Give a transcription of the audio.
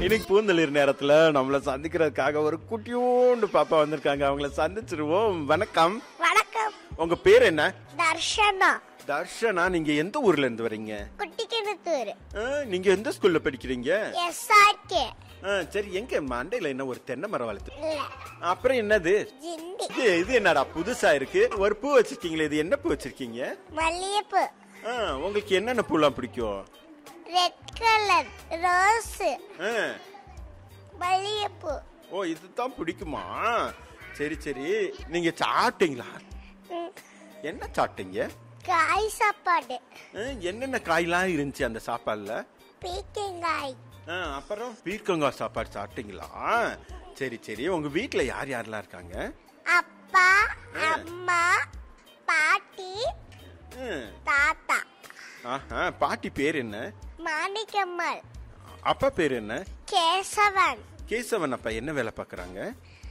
இன்னைக்கு பூந்தளிர் நேரத்துல நம்மள சந்திக்கிறதுக்காக ஒரு குட்டியோண்டு பாப்பா வந்திருக்காங்க அவங்கள சந்திச்சிருவோம் வணக்கம் வணக்கம் உங்க பேர் என்ன தர்ஷனா தர்ஷனா நீங்க எந்த ஊர்ல இருந்து வரீங்க குட்டிக்கிணத்தூர் ஆ, நீங்க எந்த ஸ்கூல்ல படிக்கிறீங்க எஸ்ஆர்கே ஆ, சரி எங்க மண்டையில என்ன ஒரு தென்னை மரம் வளர்த்து இல்ல அப்புறம் என்னது ஜிண்டி இது இது என்னடா புதுசா இருக்கு ஒரு பூ வச்சிருக்கீங்களே இது என்ன பூ வச்சிருக்கீங்க மல்லிகைப்பூ ஆ, உங்களுக்கு என்னென்ன பூலாம் பிடிக்கும் ரெட் கலர் ரோஸ் ஆ, மல்லிகைப்பூ ஓ இதுதான் பிடிக்குமா சரி சரி நீங்க சாப்பிட்டீங்களா ம், என்ன சாப்பிட்டீங்க காய் சாப்பாடு ஆ, என்னென்ன காய்லாம் இருந்துச்சு அந்த சாப்பாடுல பீக்கங்காய் ஆ, அப்புறம் பீர்க்கங்காய் சாப்பாடு சாப்பிட்டீங்களா சரி சரி உங்க வீட்ல யார் யாரெல்லாம் இருக்காங்க அப்பா அம்மா பாட்டி ம், தாத்தா ஆஹா பாட்டி பேர் என்ன மாணிக்கம்மாள் அப்பா பேர் என்ன கேசவன் கேசவன் அப்பா என்ன வேலை பார்க்கறாங்க